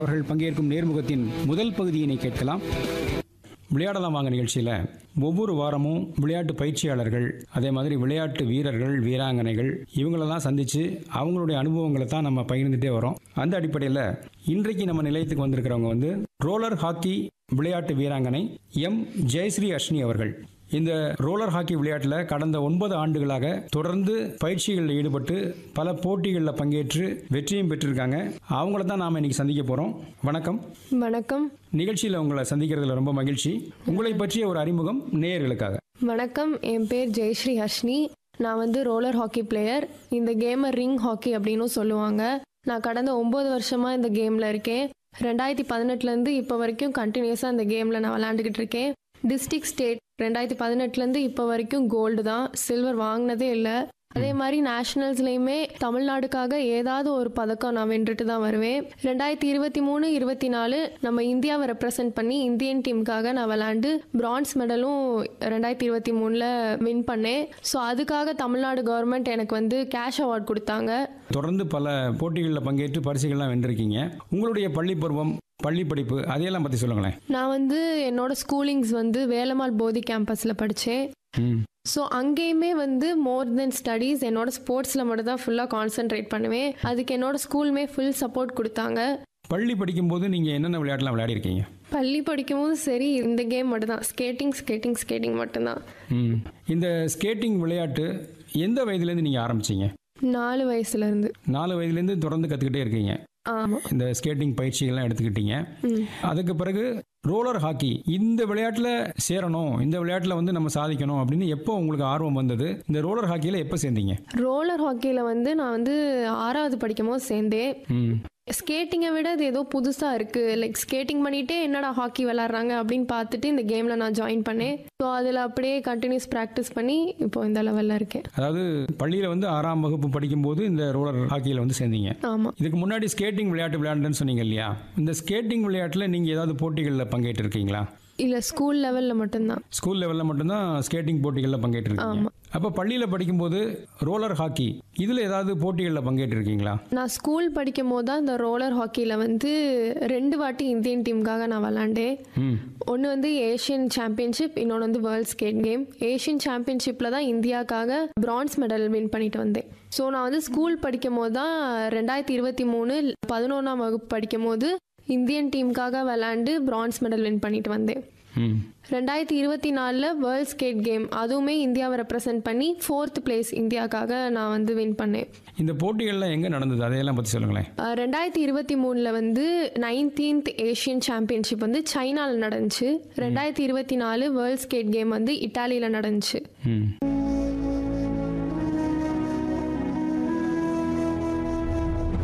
அவர்கள் பங்கேற்கும் நேர்முகத்தின் முதல் பகுதியினை கேட்கலாம் விளையாடலாம் வாங்க நிகழ்ச்சியில் ஒவ்வொரு வாரமும் விளையாட்டு பயிற்சியாளர்கள் அதே மாதிரி விளையாட்டு வீரர்கள் வீராங்கனைகள் இவங்களெல்லாம் சந்தித்து அவங்களுடைய அனுபவங்களை தான் நம்ம பகிர்ந்துட்டே வரோம் அந்த அடிப்படையில் இன்றைக்கு நம்ம நிலையத்துக்கு வந்திருக்கிறவங்க வந்து ரோலர் ஹாக்கி விளையாட்டு வீராங்கனை எம் ஜெயஸ்ரீ அஷ்னி அவர்கள் இந்த ரோலர் ஹாக்கி விளையாட்டில் கடந்த ஒன்பது ஆண்டுகளாக தொடர்ந்து பயிற்சிகளில் ஈடுபட்டு பல போட்டிகளில் பங்கேற்று வெற்றியும் பெற்றிருக்காங்க அவங்கள தான் நாம் இன்னைக்கு சந்திக்க போகிறோம் வணக்கம் வணக்கம் நிகழ்ச்சியில் உங்களை சந்திக்கிறதுல ரொம்ப மகிழ்ச்சி உங்களை பற்றிய ஒரு அறிமுகம் நேயர்களுக்காக வணக்கம் என் பேர் ஜெயஸ்ரீ ஹர்ஷினி நான் வந்து ரோலர் ஹாக்கி பிளேயர் இந்த கேமை ரிங் ஹாக்கி அப்படின்னும் சொல்லுவாங்க நான் கடந்த ஒம்பது வருஷமாக இந்த கேமில் இருக்கேன் ரெண்டாயிரத்தி பதினெட்டுலேருந்து இப்போ வரைக்கும் கண்டினியூஸாக இந்த கேமில் நான் விளையாண்டுக்கிட்டு இருக்கேன் டிஸ்ட்ரிக்ட் ஸ்டேட் ரெண்டாயிரத்தி பதினெட்டுலேருந்து இப்போ வரைக்கும் கோல்டு தான் சில்வர் வாங்கினதே இல்லை அதே மாதிரி நேஷனல்ஸ்லேயுமே தமிழ்நாடுக்காக ஏதாவது ஒரு பதக்கம் நான் வென்றுட்டு தான் வருவேன் ரெண்டாயிரத்தி இருபத்தி மூணு இருபத்தி நாலு நம்ம இந்தியாவை ரெப்ரசன்ட் பண்ணி இந்தியன் டீமுக்காக நான் விளாண்டு பிரான்ஸ் மெடலும் ரெண்டாயிரத்தி இருபத்தி மூணில் வின் பண்ணேன் ஸோ அதுக்காக தமிழ்நாடு கவர்மெண்ட் எனக்கு வந்து கேஷ் அவார்ட் கொடுத்தாங்க தொடர்ந்து பல போட்டிகளில் பங்கேற்று பரிசுகள்லாம் வென்றிருக்கீங்க உங்களுடைய பள்ளி பருவம் பள்ளி படிப்பு அதையெல்லாம் பற்றி சொல்லுங்களேன் நான் வந்து என்னோட ஸ்கூலிங்ஸ் வந்து வேலம்மாள் போதி கேம்பஸில் படித்தேன் ம் ஸோ அங்கேயுமே வந்து மோர் தென் ஸ்டடீஸ் என்னோட ஸ்போர்ட்ஸில் மட்டும் தான் ஃபுல்லாக கான்சென்ட்ரேட் பண்ணுவேன் அதுக்கு என்னோட ஸ்கூலுமே ஃபுல் சப்போர்ட் கொடுத்தாங்க பள்ளி படிக்கும்போது நீங்கள் என்னென்ன விளையாட்டுலாம் விளையாடிருக்கீங்க பள்ளி படிக்கும்போது சரி இந்த கேம் மட்டும்தான் ஸ்கேட்டிங் ஸ்கேட்டிங் ஸ்கேட்டிங் மட்டும்தான் ம் இந்த ஸ்கேட்டிங் விளையாட்டு எந்த வயதுலேருந்து நீங்கள் ஆரம்பிச்சீங்க நாலு வயசுலேருந்து நாலு வயதுலேருந்து தொடர்ந்து கற்றுக்கிட்டே இருக்கீங்க ஆமாம் இந்த ஸ்கேட்டிங் பயிற்சிகள்லாம் எடுத்துக்கிட்டீங்க ம் அதுக்கு பிறகு ரோலர் ஹாக்கி இந்த விளையாட்டில் சேரணும் இந்த விளையாட்டில் வந்து நம்ம சாதிக்கணும் அப்படின்னு எப்போ உங்களுக்கு ஆர்வம் வந்தது இந்த ரோலர் ஹாக்கியில் எப்போ சேர்ந்தீங்க ரோலர் ஹாக்கியில் வந்து நான் வந்து ஆறாவது படிக்கும் போது சேர்ந்தேன் ம் ஸ்கேட்டிங்கை விட இது ஏதோ புதுசாக இருக்குது லைக் ஸ்கேட்டிங் பண்ணிகிட்டே என்னடா ஹாக்கி விளாட்றாங்க அப்படின்னு பார்த்துட்டு இந்த கேமில் நான் ஜாயின் பண்ணேன் ஸோ அதில் அப்படியே கண்டினியூஸ் ப்ராக்டிஸ் பண்ணி இப்போ இந்த லெவலில் இருக்கேன் அதாவது பள்ளியில் வந்து ஆறாம் வகுப்பு படிக்கும்போது இந்த ரோலர் ஹாக்கியில் வந்து சேர்ந்தீங்க ஆமாம் இதுக்கு முன்னாடி ஸ்கேட்டிங் விளையாட்டு விளையாண்டுன்னு சொன்னீங்க இல்லையா இந்த ஸ்கேட்டிங் விளையாட்டில் நீங்கள் ஏதாவது போட்டிகளில் பங்கேற்றிருக்கீங்களா இல்லை ஸ்கூல் லெவலில் மட்டும்தான் ஸ்கூல் லெவலில் மட்டும்தான் ஸ்கேட்டிங் போட்டிகளில் பங்கேற்றிருக்கீங்க ஆமாம். அப்போ பள்ளியில் படிக்கும்போது ரோலர் ஹாக்கி இதில் ஏதாவது போட்டிகளில் பங்கேற்றிருக்கீங்களா நான் ஸ்கூல் படிக்கும் போது தான் இந்த ரோலர் ஹாக்கியில் வந்து ரெண்டு வாட்டி இந்தியன் டீமுக்காக நான் விளாண்டேன் ம் ஒன்று வந்து ஏஷியன் சாம்பியன்ஷிப் இன்னொன்று வந்து வேர்ல்ட் ஸ்கேட் கேம் ஏஷியன் சாம்பியன்ஷிப்பில் தான் இந்தியாக்காக பிரான்ஸ் மெடல் வின் பண்ணிட்டு வந்தேன் ஸோ நான் வந்து ஸ்கூல் படிக்கும் போது தான் ரெண்டாயிரத்தி இருபத்தி மூணு பதினொன்றாம் வகுப்பு படிக்கும் போது இந்தியன் டீமுக்காக விளாண்டு பிரான்ஸ் மெடல் வின் பண்ணிட்டு வந்தேன் ம் ரெண்டாயிரத்தி இருபத்தி நாலில் வேர்ல்ட் ஸ்கேட் கேம் அதுவுமே இந்தியாவை ரெப்ரசன்ட் பண்ணி ஃபோர்த் பிளேஸ் இந்தியாக்காக நான் வந்து வின் பண்ணேன் இந்த போட்டிகள்லாம் எங்கே நடந்தது அதையெல்லாம் பற்றி சொல்லுங்களேன் அஹ் ரெண்டாயிரத்தி இருபத்தி மூணில் வந்து நைன்டீன்த் ஏஷியன் சாம்பியன்ஷிப் வந்து சைனாவில் நடந்துச்சு ரெண்டாயிரத்தி இருபத்தி நாலு வேர்ல்ட் ஸ்கேட் கேம் வந்து இட்டாலியில் நடந்துச்சு ம்